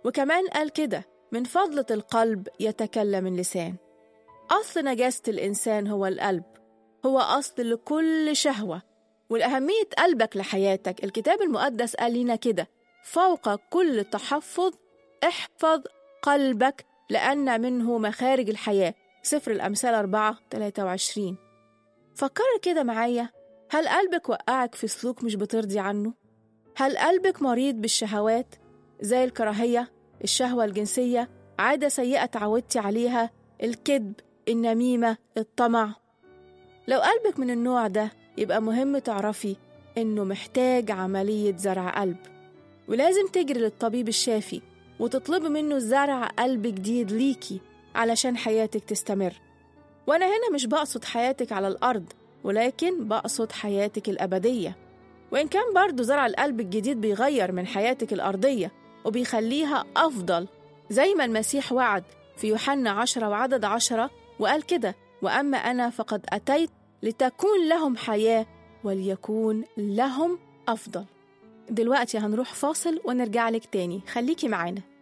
وكمان قال كده من فضلة القلب يتكلم اللسان أصل نجاسة الإنسان هو القلب هو أصل لكل شهوة والأهمية قلبك لحياتك الكتاب المقدس قال لنا كده فوق كل تحفظ احفظ قلبك لأن منه مخارج الحياة سفر الأمثال 4 23 فكر كده معايا هل قلبك وقعك في سلوك مش بترضي عنه؟ هل قلبك مريض بالشهوات زي الكراهية الشهوة الجنسية عادة سيئة تعودتي عليها الكذب النميمة الطمع لو قلبك من النوع ده يبقى مهم تعرفي إنه محتاج عملية زرع قلب ولازم تجري للطبيب الشافي وتطلبي منه زرع قلب جديد ليكي علشان حياتك تستمر وأنا هنا مش بقصد حياتك على الأرض ولكن بقصد حياتك الأبدية وإن كان برضو زرع القلب الجديد بيغير من حياتك الأرضية وبيخليها أفضل زي ما المسيح وعد في يوحنا عشرة وعدد عشرة وقال كده وأما أنا فقد أتيت لتكون لهم حياة وليكون لهم أفضل دلوقتي هنروح فاصل ونرجع لك تاني خليكي معانا